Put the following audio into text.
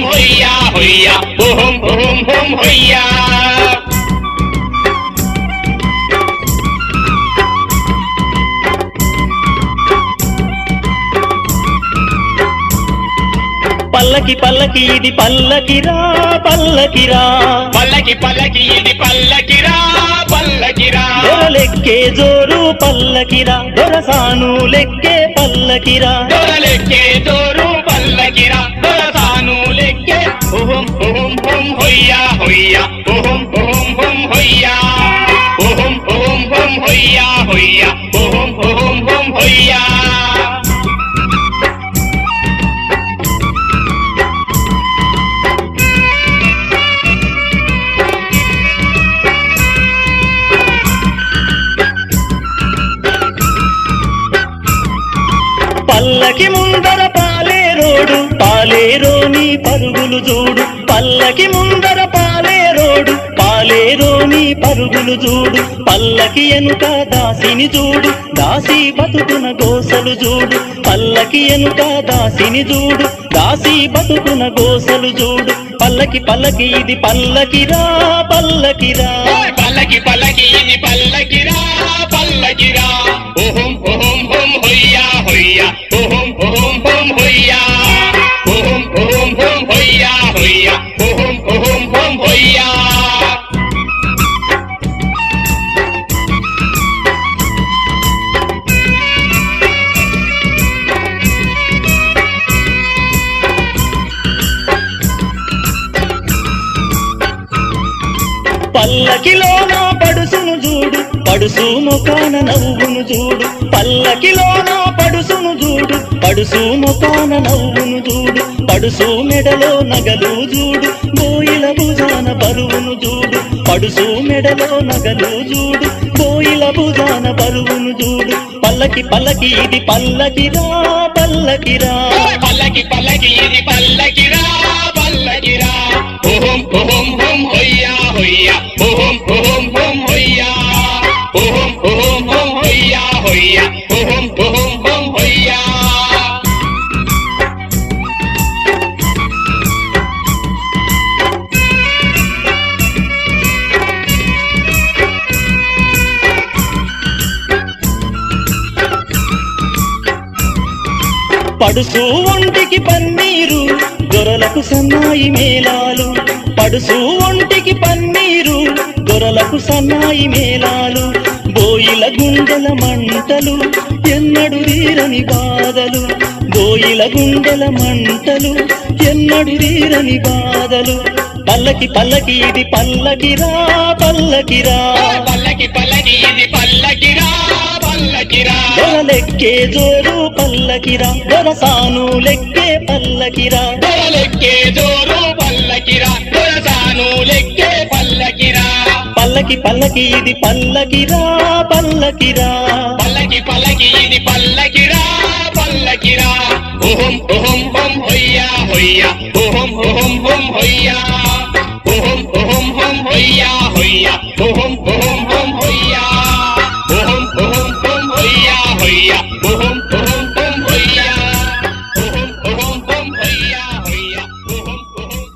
హొయ్యా హొయ్యా ఓహం ఓహం హోం హొయ్యా పల్లకి పల్లకి ఇది పల్లకిరా పల్లకిరా పల్లకి పల్లకి ఇది పల్లకిరా పల్లకిరా దొరలెక్కే జోరు పల్లకిరా దొరసాను లెక్కే పల్లకిరా దొరలెక్కే జోరు పల్లకిరా దొరసాను లెక్కే ఓహం ఓహం హోం హొయ్యా హొయ్యా ఓహం ఓహం హోం హొయ్యా ఓహం ఓహం హోం హొయ్యా హొయ్యా ఓహం ఓహం హోం హొయ్యా పల్లకి ముందర పాలేరోడు పాలేరోని పరుగులు చూడు పల్లకి ముందర పాలేరోడు పాలేరోని పరుగులు చూడు పల్లకి ఎనుక దాసిని చూడు దాసి బతుకున గోసలు చూడు పల్లకి ఎనుక దాసిని చూడు దాసి బతుకున గోసలు చూడు పల్లకి పల్లకి ఇది పల్లకిరా పల్లకిరా పల్లకి పల్లకి ఇది పల్లకిరా పల్లకిరా ఓహం ఓహం హోం హొయ్యా హొయ్యా ఓహం ఓహం హోం హొయ్యా ఓహం ఓహం హోం హొయ్యా హొయ్యా ఓహం ఓహం హోం హొయ్యా పల్లకిలోన పడుసును చూడు పడుసు ముఖాన నవ్వును చూడు పల్లకిలోన పడుసును చూడు పడుసు ముఖాన నవ్వును చూడు పడుసు మెడలో నగలు చూడు బోయిల భుజాన బరువును చూడు పడుసు మెడలో నగలు చూడు బోయిల భుజాన బరువును చూడు పల్లకి పల్లకి ఇది పల్లకిరా పల్లకిరా పల్లకి పల్లకి ఇది పల్లకిరా పల్లకిరా ఓహం ఓహం హోం హొయ్యా హొయ్యా ఓహం ఓహం హోం హొయ్యా ఓహం ఓహం హోం హొయ్యా హొయ్యా ఓహం ఓహం హోం హొయ్యా పడుసు ఒంటికి పన్నీరు దొరలకు సన్నాయి మేళాలు పడుసు ఒంటికి పన్నీరు దొరలకు సన్నాయి మేళాలు బోయిల గుండెల మంటలు ఎన్నడు తీరని బాధలు బోయిల గుండెల మంటలు ఎన్నడు తీరని బాధలు పల్లకి పల్లకి ఇది పల్లకిరా పల్లకిరా పల్లకి పల్లకి ఇది పల్లకిరా పల్లకిరా దొరలెక్కే జోరు పల్లకిరా దొరసాను లెక్కే పల్లకిరా దొరలెక్కే జోరు పల్లకిరా దొరసాను లెక్కే పల్లకిరా పల్లకి పల్లకి ఇది పల్లకిరా పల్లకిరా పల్లకి పల్లకి ఇది పల్లకిరా పల్లకిరా ఓహం ఓహం హోం హొయ్యా హొయ్యా ఓహం ఓహం హోం హొయ్యా ఓహం ఓహం హోం హొయ్యా హొయ్యా ఓహం ఓహం హోం హొయ్యా ఓహం ఓహం హోం హొయ్యా హొయ్యా ఓహం ఓహం హోం హొయ్యా ఓహం ఓహం హోం హొయ్యా హొయ్యా ఓహం ఓహం